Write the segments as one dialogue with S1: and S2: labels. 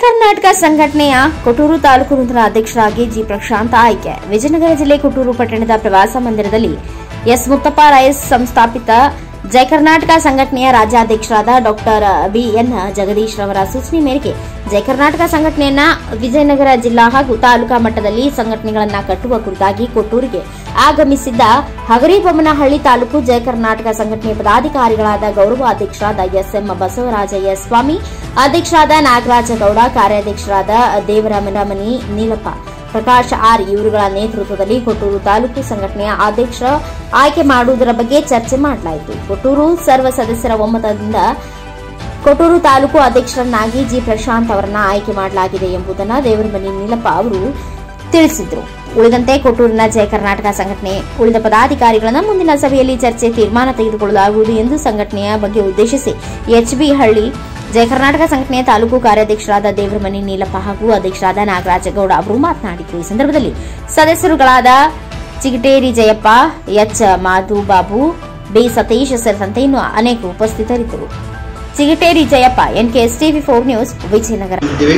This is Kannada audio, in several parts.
S1: ಕರ್ನಾಟಕ ಸಂಘಟನೆಯ ಕೊಟ್ಟೂರು ತಾಲೂಕು ನೂತನ ಅಧ್ಯಕ್ಷರಾಗಿ ಜಿ ಪ್ರಶಾಂತ್ ಆಯ್ಕೆ ವಿಜಯನಗರ ಜಿಲ್ಲೆ ಕೊಟ್ಟೂರು ಪಟ್ಟಣದ ಪ್ರವಾಸ ಮಂದಿರದಲ್ಲಿ ಎಸ್ ಮುತ್ತಪ್ಪ ರೈಸ್ ಸಂಸ್ಥಾಪಿತ ಜಯ ಕರ್ನಾಟಕ ಸಂಘಟನೆಯ ರಾಜ್ಯಾಧ್ಯಕ್ಷರಾದ ಡಾಕ್ಟರ್ ಬಿಎನ್ ಜಗದೀಶ್ ರವರ ಸೂಚನೆ ಮೇರೆಗೆ ಜಯ ಕರ್ನಾಟಕ ಸಂಘಟನೆಯನ್ನ ವಿಜಯನಗರ ಜಿಲ್ಲಾ ಹಾಗೂ ತಾಲೂಕಾ ಮಟ್ಟದಲ್ಲಿ ಸಂಘಟನೆಗಳನ್ನ ಕಟ್ಟುವ ಕುರಿತಾಗಿ ಕೊಟ್ಟೂರಿಗೆ ಆಗಮಿಸಿದ್ದ ಹಗರಿಬೊಮ್ಮನಹಳ್ಳಿ ತಾಲೂಕು ಜಯ ಕರ್ನಾಟಕ ಸಂಘಟನೆ ಪದಾಧಿಕಾರಿಗಳಾದ ಗೌರವ ಅಧ್ಯಕ್ಷರಾದ ಎಸ್ಎಂ ಬಸವರಾಜಯ್ಯ ಸ್ವಾಮಿ ಅಧ್ಯಕ್ಷರಾದ ನಾಗರಾಜ ಗೌಡ ಕಾರ್ಯಾಧ್ಯಕ್ಷರಾದ ದೇವರಾಮರಮಣಿ ನೀಲಪ್ಪ ಪ್ರಕಾಶ್ ಆರ್ ಇವರುಗಳ ನೇತೃತ್ವದಲ್ಲಿ ಕೊಟ್ಟೂರು ತಾಲೂಕು ಸಂಘಟನೆಯ ಅಧ್ಯಕ್ಷ ಆಯ್ಕೆ ಮಾಡುವುದರ ಬಗ್ಗೆ ಚರ್ಚೆ ಮಾಡಲಾಯಿತು ಕೊಟ್ಟೂರು ಸರ್ವ ಸದಸ್ಯರ ಒಮ್ಮತದಿಂದ ಕೊಟ್ಟೂರು ತಾಲೂಕು ಅಧ್ಯಕ್ಷರನ್ನಾಗಿ ಜಿ ಪ್ರಶಾಂತ್ ಅವರನ್ನ ಆಯ್ಕೆ ಮಾಡಲಾಗಿದೆ ಎಂಬುದನ್ನು ದೇವರಮನಿ ನೀಲಪ್ಪ ಅವರು ತಿಳಿಸಿದರು ಉಳಿದಂತೆ ಕೊಟ್ಟೂರಿನ ಜಯ ಕರ್ನಾಟಕ ಸಂಘಟನೆ ಉಳಿದ ಪದಾಧಿಕಾರಿಗಳನ್ನ ಮುಂದಿನ ಸಭೆಯಲ್ಲಿ ಚರ್ಚೆ ತೀರ್ಮಾನ ತೆಗೆದುಕೊಳ್ಳಲಾಗುವುದು ಎಂದು ಸಂಘಟನೆಯ ಬಗ್ಗೆ ಉದ್ದೇಶಿಸಿ ಎಚ್ಬಿ ಹಳ್ಳಿ ಜಯ ಕರ್ನಾಟಕ ಸಂಘಟನೆಯ ತಾಲೂಕು ಕಾರ್ಯಾಧ್ಯಕ್ಷರಾದ ದೇವರಮನಿ ನೀಲಪ್ಪ ಹಾಗೂ ಅಧ್ಯಕ್ಷರಾದ ನಾಗರಾಜಗೌಡ ಅವರು ಮಾತನಾಡಿದರು ಈ ಸಂದರ್ಭದಲ್ಲಿ ಸದಸ್ಯರುಗಳಾದ ಚಿಗಟೇರಿ ಜಯಪ್ಪ ಎಚ್ ಮಾಧು ಬಾಬು ಬಿ ಸತೀಶ್ ಸೇರಿದಂತೆ ಇನ್ನು ಅನೇಕರು ಉಪಸ್ಥಿತರಿದ್ದರು Chigateri Jayappa NKS TV four news Vijayanagara
S2: ಇದ್ದೀವಿ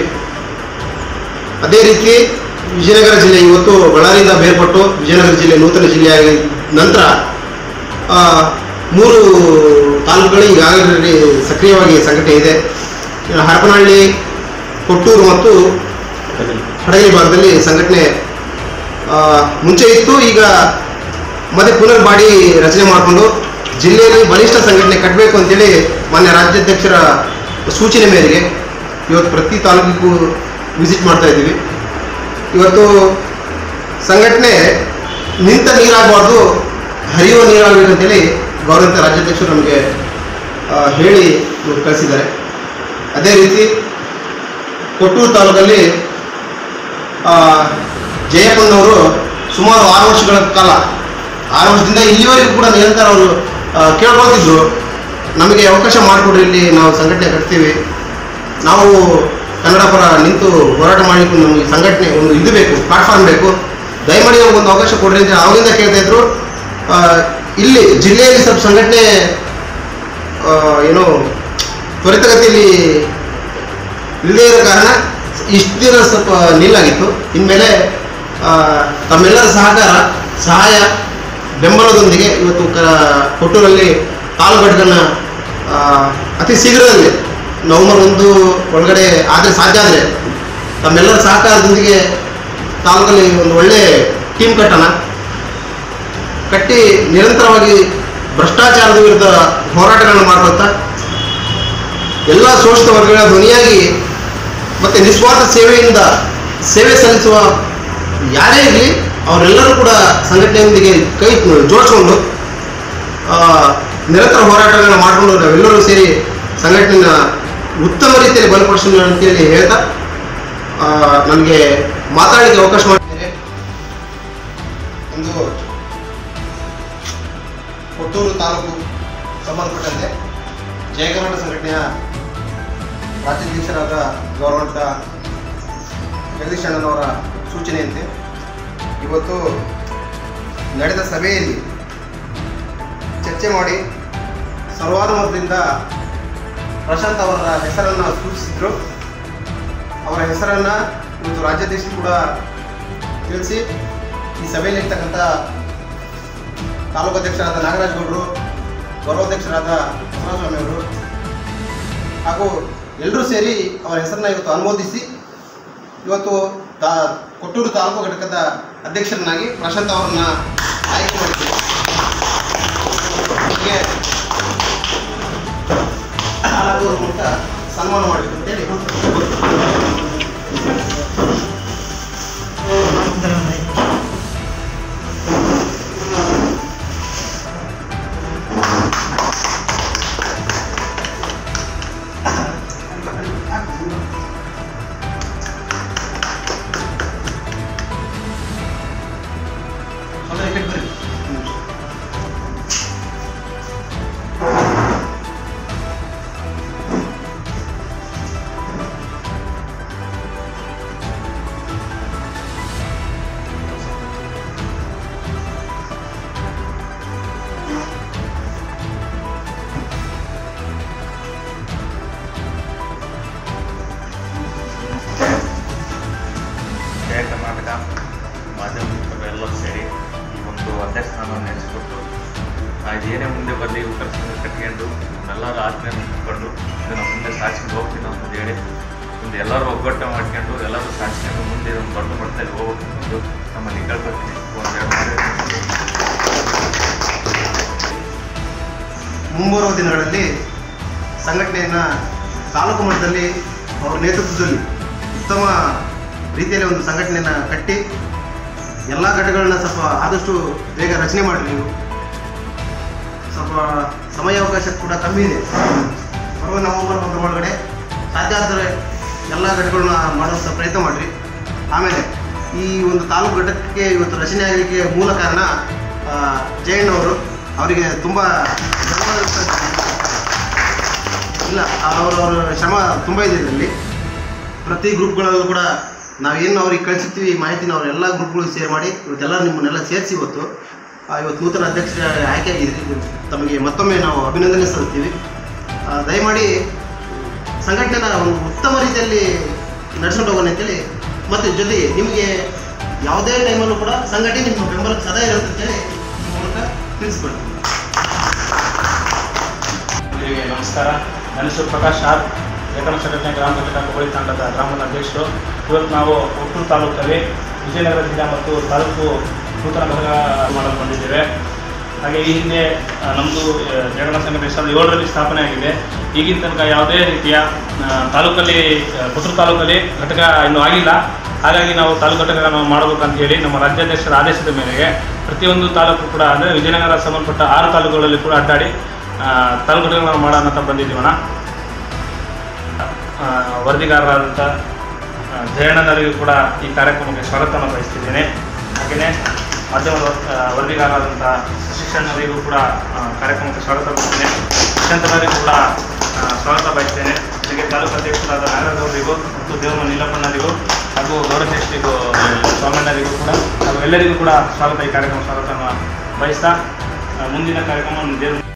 S2: ಅದೇ ರೀತಿ ವಿಜಯನಗರ ಜಿಲ್ಲೆ ಇವತ್ತು ಬಳ್ಳಾರಿಯಿಂದ ಬೇರ್ಪಟ್ಟು ವಿಜಯನಗರ ಜಿಲ್ಲೆ ನೂತನ ಜಿಲ್ಲೆಯಾಗಿ ನಂತರ ಆ, ಮೂರು ತಾಲೂಕುಗಳು ಈಗಾಗಲೇ ಸಕ್ರಿಯವಾಗಿ ಸಂಘಟನೆ ಇದೆ ಹರಪನಹಳ್ಳಿ ಕೊಟ್ಟೂರು ಮತ್ತು ಹಡಗಲಿ ಭಾಗದಲ್ಲಿ ಸಂಘಟನೆ ಆ, ಮುಂಚೆ ಇತ್ತು ಈಗ ಮತ್ತೆ ಪುನರ್ ಬಾಡಿ ರಚನೆ ಮಾಡಿಕೊಂಡು ಜಿಲ್ಲೆಯಲ್ಲಿ ಬಲಿಷ್ಠ ಸಂಘಟನೆ ಕಟ್ಟಬೇಕು ಅಂತೇಳಿ ಮಾನ್ಯ ರಾಜ್ಯಾಧ್ಯಕ್ಷರ ಸೂಚನೆ ಮೇರೆಗೆ ಇವತ್ತು ಪ್ರತಿ ತಾಲೂಕಿಗೂ ವಿಸಿಟ್ ಮಾಡ್ತಾ ಇದ್ದೀವಿ ಇವತ್ತು ಸಂಘಟನೆ ನಿಂತ ನೀರಾಗಬಾರ್ದು ಹರಿಯುವ ನೀರಾಗಬೇಕು ಅಂತೇಳಿ ಗೌರವಿತ ರಾಜ್ಯಾಧ್ಯಕ್ಷರು ನಮಗೆ ಆ, ಹೇಳಿ ಇವತ್ತು ಕಳಿಸಿದ್ದಾರೆ ಅದೇ ರೀತಿ ಕೊಟ್ಟೂರು ತಾಲೂಕಲ್ಲಿ ಆ, ಜಯಪ್ಪನವರು ಸುಮಾರು ಆರು ವರ್ಷಗಳ ಕಾಲ ಆರು ವರ್ಷದಿಂದ ಇಲ್ಲಿವರೆಗೂ ಕೂಡ ನಿರಂತರ ಅವರು ಆ, ಕೇಳ್ಕೊಳ್ತಿದ್ರು ನಮಗೆ ಅವಕಾಶ ಮಾಡಿಕೊಡ್ರಿ ಇಲ್ಲಿ ನಾವು ಸಂಘಟನೆ ಕಟ್ತೀವಿ ನಾವು ಕನ್ನಡ ಪರ ನಿಂತು ಹೋರಾಟ ಮಾಡಲಿಕ್ಕೆ ನಮಗೆ ಸಂಘಟನೆ ಒಂದು ಇದು ಬೇಕು ಪ್ಲಾಟ್ಫಾರ್ಮ್ ಬೇಕು ದಯಮಾಡಿ ನಮ್ಗೆ ಒಂದು ಅವಕಾಶ ಕೊಡ್ರಿ ಅಂತ ಅವಾಗಿಂದ ಕೇಳ್ತಾ ಇದ್ರು ಆ, ಇಲ್ಲಿ ಜಿಲ್ಲೆಯಲ್ಲಿ ಸ್ವಲ್ಪ ಸಂಘಟನೆ ಆ, ಏನೋ ತ್ವರಿತಗತಿಯಲ್ಲಿ ಇಲ್ಲದೇ ಇರೋ ಕಾರಣ ಇಷ್ಟು ದಿನ ಸ್ವಲ್ಪ ನಿಲ್ಲಾಗಿತ್ತು ಇನ್ಮೇಲೆ ಆ, ತಮ್ಮೆಲ್ಲರ ಸಹಕಾರ ಸಹಾಯ ಬೆಂಬಲದೊಂದಿಗೆ ಇವತ್ತು ಕ ಕೊಟ್ಟೂರಲ್ಲಿ ಕಾಲು ಘಟಕನ ಅತಿ ಶೀಘ್ರದಲ್ಲಿ ನವೆಂಬರ್ ಒಂದು ಒಳಗಡೆ ಆದರೆ ಸಾಧ್ಯ ಆದರೆ ತಮ್ಮೆಲ್ಲರ ಸಹಕಾರದೊಂದಿಗೆ ತಾಲೂಕಲ್ಲಿ ಒಂದು ಒಳ್ಳೆ ಟೀಮ್ ಕಟ್ಟೋಣ ಕಟ್ಟಿ ನಿರಂತರವಾಗಿ ಭ್ರಷ್ಟಾಚಾರದ ವಿರುದ್ಧ ಹೋರಾಟಗಳನ್ನು ಮಾಡ್ಕೊಳ್ತಾ ಎಲ್ಲ ಶೋಷಿತ ವರ್ಗಗಳ ಧ್ವನಿಯಾಗಿ ಮತ್ತು ನಿಸ್ವಾರ್ಥ ಸೇವೆಯಿಂದ ಸೇವೆ ಸಲ್ಲಿಸುವ ಯಾರೇ ಇರಲಿ ಅವರೆಲ್ಲರೂ ಕೂಡ ಸಂಘಟನೆಯೊಂದಿಗೆ ಕೈ ಜೋಡಿಸ್ಕೊಂಡು ಆ, ನಿರಂತರ ಹೋರಾಟಗಳನ್ನ ಮಾಡಿಕೊಂಡು ನಾವೆಲ್ಲರೂ ಸೇರಿ ಸಂಘಟನೆನ ಉತ್ತಮ ರೀತಿಯಲ್ಲಿ ಬಲಪಡಿಸೋಣ ಅಂತೇಳಿ ಹೇಳ್ತಾ ಆ, ನನಗೆ ಮಾತಾಡಲಿಕ್ಕೆ ಅವಕಾಶ ಮಾಡಿದ್ದೇನೆ ಒಂದು ಕೊಟ್ಟೂರು ತಾಲೂಕು ಸಂಬಂಧಪಟ್ಟಂತೆ ಜಯ ಕರ್ನಾಟಕ ಸಂಘಟನೆಯ ರಾಜ್ಯಾಧ್ಯಕ್ಷರಾದ ಗೌರವಂತ ಜಗದೀಶ್ ಅಣ್ಣನವರ ಸೂಚನೆಯಂತೆ ಇವತ್ತು ನಡೆದ ಸಭೆಯಲ್ಲಿ ಚರ್ಚೆ ಮಾಡಿ ಸರ್ವಾನುಮತದಿಂದ ಪ್ರಶಾಂತ್ ಅವರ ಹೆಸರನ್ನು ಸೂಚಿಸಿದ್ರು ಅವರ ಹೆಸರನ್ನು ಇವತ್ತು ರಾಜ್ಯಾಧ್ಯಕ್ಷರು ಕೂಡ ತಿಳಿಸಿ ಈ ಸಭೆಯಲ್ಲಿರ್ತಕ್ಕಂಥ ತಾಲೂಕು ಅಧ್ಯಕ್ಷರಾದ ನಾಗರಾಜ್ ಗೌಡರು ಗೌರವಾಧ್ಯಕ್ಷರಾದ ಬಸವಸ್ವಾಮಿ ಅವರು ಹಾಗೂ ಎಲ್ಲರೂ ಸೇರಿ ಅವರ ಹೆಸರನ್ನ ಇವತ್ತು ಅನುಮೋದಿಸಿ ಇವತ್ತು ತಾ ಕೊಟ್ಟೂರು ತಾಲೂಕು ಘಟಕದ ಅಧ್ಯಕ್ಷರನ್ನಾಗಿ ಪ್ರಶಾಂತ್ ಅವರನ್ನ ಆಯ್ಕೆ ಮಾಡಿದ್ದೀವಿ ಹೀಗೆ ನಾಲ್ಕೂವರೆ ಮೂಲಕ ಸನ್ಮಾನ ಮಾಡಬೇಕು ಅಂತೇಳಿ ಅಂದ್ರೆ ಈ ಕಡೆ ಬರ್ರಿ.
S3: ಆತ್ಮೀಯನ್ನು ಇಟ್ಕೊಂಡು ಇದನ್ನು ಮುಂದೆ ಸಾಧಿಸ್ಕೊಂಡು ಹೋಗ್ತೀನಿ ಅಂತ ಹೇಳಿ ಮುಂದೆ ಎಲ್ಲರೂ ಒಗ್ಗಟ್ಟು ಮಾಡ್ಕೊಂಡು ಎಲ್ಲರೂ ಸಾಧಿಸ್ಕೊಂಡು ಮುಂದೆ ಒಂದು ದೊಡ್ಡ ಮಟ್ಟದಲ್ಲಿ ಹೋಗ್ಬೇಕು ಅಂತ ನಮ್ಮಲ್ಲಿ ಕೇಳ್ಕೊತೀನಿ ಒಂದೆರಡು ಮಾತು
S2: ಮುಂಬರುವ ದಿನಗಳಲ್ಲಿ ಸಂಘಟನೆಯನ್ನು ತಾಲೂಕು ಮಟ್ಟದಲ್ಲಿ ಅವರ ನೇತೃತ್ವದಲ್ಲಿ ಉತ್ತಮ ರೀತಿಯಲ್ಲಿ ಒಂದು ಸಂಘಟನೆಯನ್ನು ಕಟ್ಟಿ ಎಲ್ಲ ಘಟಕಗಳನ್ನ ಸ್ವಲ್ಪ ಆದಷ್ಟು ಬೇಗ ರಚನೆ ಮಾಡಿ ನೀವು ಸ್ವಲ್ಪ ಸಮಯಾವಕಾಶ ಕೂಡ ಕಮ್ಮಿ ಇದೆ ಬರುವ ನವೆಂಬರ್ ಒಂದರ ಒಳಗಡೆ ಸಾಧ್ಯ ಆದರೆ ಎಲ್ಲ ಘಟಕಗಳನ್ನ ಮಾಡುವಂಥ ಪ್ರಯತ್ನ ಮಾಡಿರಿ ಆಮೇಲೆ ಈ ಒಂದು ತಾಲೂಕು ಘಟಕಕ್ಕೆ ಇವತ್ತು ರಚನೆ ಆಗಲಿಕ್ಕೆ ಮೂಲ ಕಾರಣ ಆ, ಜಯಣ್ಣವರು ಅವರಿಗೆ ತುಂಬ ಧನ್ಯವಾದ ಅರ್ಪಿಸ್ತೀನಿ. ಇಲ್ಲ ಅವರವರ ಶ್ರಮ ತುಂಬ ಇದೆ ಇದರಲ್ಲಿ ಪ್ರತಿ ಗ್ರೂಪ್ಗಳಲ್ಲೂ ಕೂಡ ನಾವೇನು ಅವ್ರಿಗೆ ಕಳಿಸಿರ್ತೀವಿ ಈ ಮಾಹಿತಿನ ಅವ್ರ ಎಲ್ಲ ಗ್ರೂಪ್ಗಳಿಗೆ ಶೇರ್ ಮಾಡಿ ಇವತ್ತೆಲ್ಲ ನಿಮ್ಮನ್ನೆಲ್ಲ ಸೇರಿಸಿ ಇವತ್ತು ಆ, ಇವತ್ತು ನೂತನ ಅಧ್ಯಕ್ಷರ ಆಯ್ಕೆ ಆಗಿದ್ರಿ ತಮಗೆ ಮತ್ತೊಮ್ಮೆ ನಾವು ಅಭಿನಂದನೆ ಸಲ್ಲಿಸ್ತೀವಿ ಆ, ದಯಮಾಡಿ ಸಂಘಟನೆನ ಒಂದು ಉತ್ತಮ ರೀತಿಯಲ್ಲಿ ನಡ್ಸ್ಕೊಂಡು ಹೋಗೋಣ ಅಂತೇಳಿ ಮತ್ತು ಜೊತೆಗೆ ನಿಮಗೆ ಯಾವುದೇ ಟೈಮಲ್ಲೂ ಕೂಡ ಸಂಘಟನೆ ನಿಮ್ಮ ಬೆಂಬಲಕ್ಕೆ ಸದಾ ಇರುತ್ತೆ ಅಂತೇಳಿ ಈ ಮೂಲಕ ತಿಳಿಸ್ಕೊಡ್ತೀನಿ
S4: ಎಲ್ಲರಿಗೆ ನಮಸ್ಕಾರ ನನ್ನ ಹೆಸರು ಪ್ರಕಾಶ್ ಆರ್ ಏಕನ ಸಂಘಟನೆ ಗ್ರಾಮ ಘಟಕ ಕೊಬ್ಬಳಿ ತಂಡದ ಗ್ರಾಮದ ಅಧ್ಯಕ್ಷರು ಇವತ್ತು ನಾವು ಹುಟ್ಟೂರು ತಾಲೂಕಲ್ಲಿ ವಿಜಯನಗರ ಜಿಲ್ಲಾ ಮತ್ತು ತಾಲೂಕು ನೂತನ ಘಟಕ ಮಾಡಲು ಬಂದಿದ್ದೇವೆ ಹಾಗೆ ಈ ಹಿಂದೆ ಆ, ನಮ್ಮದು ಜಗಣ ಸಂಘಟನೆ ಸಾವಿರದ ಏಳರಲ್ಲಿ ಸ್ಥಾಪನೆ ಆಗಿದೆ ಈಗಿನ ತನಕ ಯಾವುದೇ ರೀತಿಯ ಆ, ತಾಲೂಕಲ್ಲಿ ಆ, ಪುತ್ತೂರು ತಾಲೂಕಲ್ಲಿ ಘಟಕ ಇನ್ನೂ ಆಗಿಲ್ಲ ಹಾಗಾಗಿ ನಾವು ತಾಲೂಕು ಘಟಕಗಳನ್ನು ಮಾಡಬೇಕಂತ ಹೇಳಿ ನಮ್ಮ ರಾಜ್ಯಾಧ್ಯಕ್ಷರ ಆದೇಶದ ಮೇರೆಗೆ ಪ್ರತಿಯೊಂದು ತಾಲೂಕು ಕೂಡ ಅಂದರೆ ವಿಜಯನಗರ ಸಂಬಂಧಪಟ್ಟ ಆರು ತಾಲೂಕುಗಳಲ್ಲಿ ಕೂಡ ಅಡ್ಡಾಡಿ ಆ, ತಾಲೂಕು ಘಟಕಗಳನ್ನು ಮಾಡೋಣ ಅಂತ ಬಂದಿದ್ದೀವಣ್ಣ ಆ, ವರದಿಗಾರರಾದಂಥ ಆ, ಜಯಣ್ಣನವರಿಗೂ ಕೂಡ ಈ ಕಾರ್ಯಕ್ರಮಕ್ಕೆ ಸ್ವಾಗತವನ್ನು ಬಯಸ್ತಿದ್ದೇನೆ ಹಾಗೆಯೇ ಮಾಧ್ಯಮದ ವರ್- ಆ, ವರದಿಗಾರರಾದಂಥ ಶಿಕ್ಷಣವರಿಗೂ ಕೂಡ ಆ, ಕಾರ್ಯಕ್ರಮಕ್ಕೆ ಸ್ವಾಗತ ಬಯಸ್ತೇನೆ ಶಿಕ್ಷಣವರಿಗೂ ಕೂಡ ಆ, ಸ್ವಾಗತ ಬಯಸ್ತೇನೆ ಜೊತೆಗೆ ತಾಲೂಕು ಅಧ್ಯಕ್ಷರಾದ ನಾಗರಾಜವರಿಗೂ ಮತ್ತು ದೇವರ ನೀಲಪ್ಪನವರಿಗೂ ಹಾಗೂ ಗೌರವಾಧ್ಯಕ್ಷರಿಗೂ ಸ್ವಾಮಣ್ಣರಿಗೂ ಕೂಡ ಹಾಗೂ ಎಲ್ಲರಿಗೂ ಕೂಡ ಸ್ವಾಗತ ಈ ಕಾರ್ಯಕ್ರಮ ಸ್ವಾಗತವನ್ನು ಬಯಸ್ತಾ ಆ, ಮುಂದಿನ ಕಾರ್ಯಕ್ರಮ ದೇವ